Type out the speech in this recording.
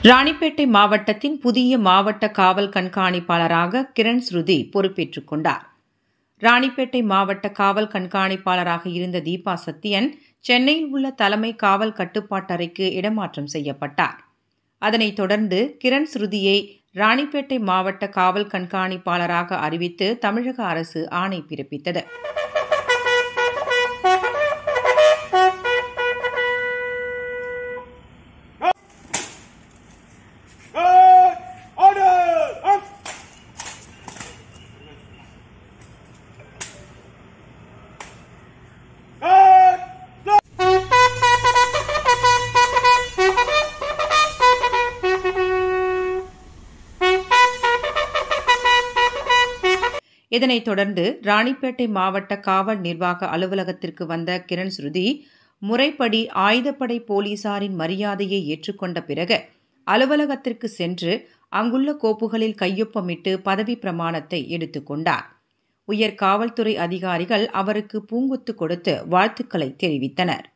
ராணிப்பேட்டை மாவட்டத்தின் புதிய மாவட்ட காவல் கண்காணிப்பாளராக கிரண் ஸ்ருதி பொறுப்பேற்றுக் கொண்டார் ராணிப்பேட்டை மாவட்ட காவல் கண்காணிப்பாளராக இருந்த தீபா சத்யன் சென்னையில் உள்ள தலைமை காவல் கட்டுப்பாட்டறைக்கு இடமாற்றம் செய்யப்பட்டார் அதனைத் தொடர்ந்து கிரண் ஸ்ருதியை ராணிப்பேட்டை மாவட்ட காவல் கண்காணிப்பாளராக அறிவித்து தமிழக அரசு ஆணை பிறப்பித்தது Good order! Up! Good! Go! இதனைத் தொடர்ந்து ராணிப்பேட்டை மாவட்ட காவல் நிர்வாக அலுவலகத்திற்கு வந்த கிரண் ஸ்ருதி முறைப்படி ஆயுதப்படை போலீசாரின் மரியாதையை ஏற்றுக்கொண்ட பிறகு அலுவலகத்திற்கு சென்று அங்குள்ள கோப்புகளில் கையொப்பமிட்டு பதவி பிரமாணத்தை எடுத்துக்கொண்டார் உயர் காவல்துறை அதிகாரிகள் அவருக்கு பூங்கொத்து கொடுத்து வாழ்த்துக்களை தெரிவித்தனர்